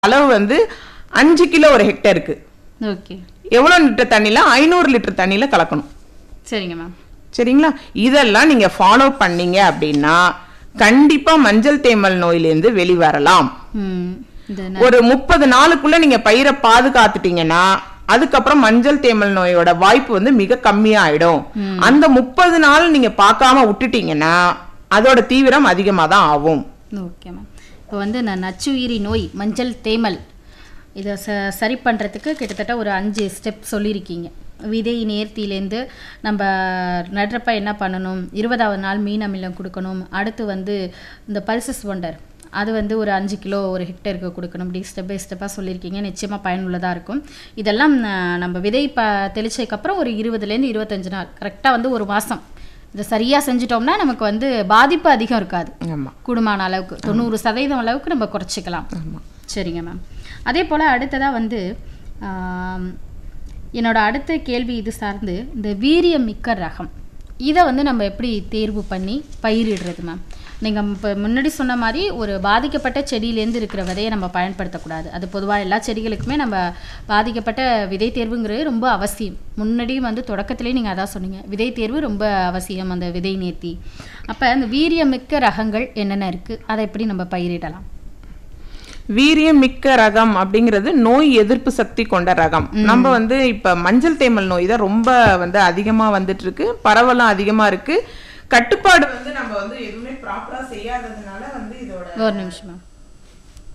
அளவு வந்து அஞ்சு கிலோ ஒரு ஹெக்டருக்கு ஓகே எவ்வளோ லிட்டர் தண்ணியில் ஐநூறு லிட்டர் தண்ணியில் கலக்கணும் சரிங்க மேம் சரிங்களா இதெல்லாம் நீங்க ஃபாலோ பண்ணீங்க அப்படின்னா கண்டிப்பா மஞ்சள் தேமல் நோயிலிருந்து வெளிவரலாம் ம் இந்த ந- ஒரு முப்பது நாளுக்குள்ள நீங்க பயிரை பாதுகாத்துட்டீங்கன்னா அதுக்கப்புறம் மஞ்சள் தேமல் நோயோட வாய்ப்பு வந்து மிக கம்மியாயிடும் அந்த முப்பது நாள் நீங்க பார்க்காம விட்டுட்டீங்கன்னா அதோட தீவிரம் அதிகமா தான் ஆகும் ஓகே மேம் இப்போ வந்து நான் நச்சுயிரி நோய் மஞ்சள் தேமல் இதை ச சரி பண்ணுறதுக்கு கிட்டத்தட்ட ஒரு அஞ்சு ஸ்டெப் சொல்லியிருக்கீங்க விதை நேர்த்தியிலேருந்து நம்ம நடுறப்ப என்ன பண்ணணும் இருபதாவது நாள் மீன் அமிலம் கொடுக்கணும் அடுத்து வந்து இந்த பல்சஸ் ஒண்டர் அது வந்து ஒரு அஞ்சு கிலோ ஒரு ஹெக்டருக்கு கொடுக்கணும் இப்படி ஸ்டெப் பை ஸ்டெப்பாக சொல்லியிருக்கீங்க நிச்சயமாக பயனுள்ளதாக இருக்கும் இதெல்லாம் ந- நம்ம விதை ப தெளிச்சதுக்கப்புறம் ஒரு இருபதுலேருந்து இருபத்தஞ்சு நாள் கரெக்டாக வந்து ஒரு மாதம் இதை சரியாக செஞ்சிட்டோம்னா நமக்கு வந்து பாதிப்பு அதிகம் இருக்காது ஆமா கூடுமான அளவுக்கு தொண்ணூறு சதவீதம் அளவுக்கு நம்ம குறைச்சிக்கலாம் சரிங்க மேம் அதே போல் அடுத்ததாக வந்து ஆம், என்னோட அடுத்த கேள்வி இது சார்ந்து இந்த வீரியம் மிக்க ரகம் இதை வந்து நம்ம எப்படி தேர்வு பண்ணி பயிரிடுறது மேம் நீங்கள் இப்போ முன்னாடி சொன்ன மாதிரி ஒரு பாதிக்கப்பட்ட செடியிலேருந்து இருக்கிற விதையை நம்ம பயன்படுத்தக்கூடாது அது பொதுவாக எல்லா செடிகளுக்குமே நம்ம பாதிக்கப்பட்ட விதை தேர்வுங்கிறது ரொம்ப அவசியம் முன்னாடியும் வந்து தொடக்கத்திலே நீங்கள் அதான் சொன்னீங்க விதை தேர்வு ரொம்ப அவசியம் அந்த விதை நேர்த்தி அப்போ அந்த வீரியமிக்க ரகங்கள் என்னென்ன இருக்குது அதை எப்படி நம்ம பயிரிடலாம் வீரியம் மிக்க ரகம் அப்படிங்கிறது நோய் எதிர்ப்பு சக்தி கொண்ட ரகம் நம்ம வந்து இப்ப மஞ்சள் தேமல் நோய் தான் ரொம்ப வந்து அதிகமா வந்துட்டு இருக்கு பரவலும் அதிகமா இருக்கு கட்டுப்பாடு வந்து நம்ம வந்து எதுவுமே ப்ராப்பரா செய்யாததுனால வந்து இதோட ஒரு நிமிஷம் மேம்